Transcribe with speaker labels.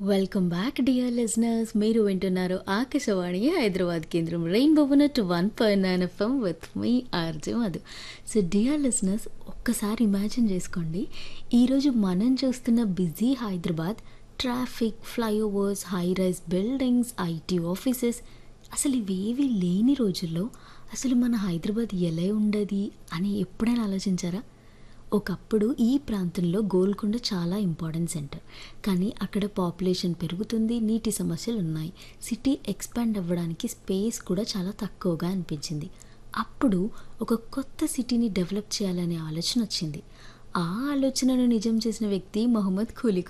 Speaker 1: welcome back dear listeners మీరు వింటున్నారు ఆకాశవాణి హైదరాబాద్ కేంద్రం rainbow two one point nine FM with me RJ Madhu so dear listeners ఒక్కసారి imagine చేసుకోండి ఈరోజు మనం చూస్తున్న busy Hyderabad traffic flyovers high rise buildings IT offices అసలు ఇవేవి లేని రోజుల్లో అసలు మన హైదరాబాద్ ఎలా ఉండదు అని ఎప్పుడైనా ఆలోచించారా ఒకప్పుడు ఈ ప్రాంతంలో గోల్కొండ చాలా ఇంపార్టెంట్ సెంటర్ కానీ అక్కడ పాపులేషన్ పెరుగుతుంది నీటి సమస్యలు ఉన్నాయి సిటీ ఎక్స్పాండ్ అవ్వడానికి స్పేస్ కూడా చాలా తక్కువగా అనిపించింది అప్పుడు ఒక కొత్త సిటీని డెవలప్ చేయాలనే ఆలోచన వచ్చింది ఆ ఆలోచనను నిజం చేసిన వ్యక్తి మొహమ్మద్ ఖూలీ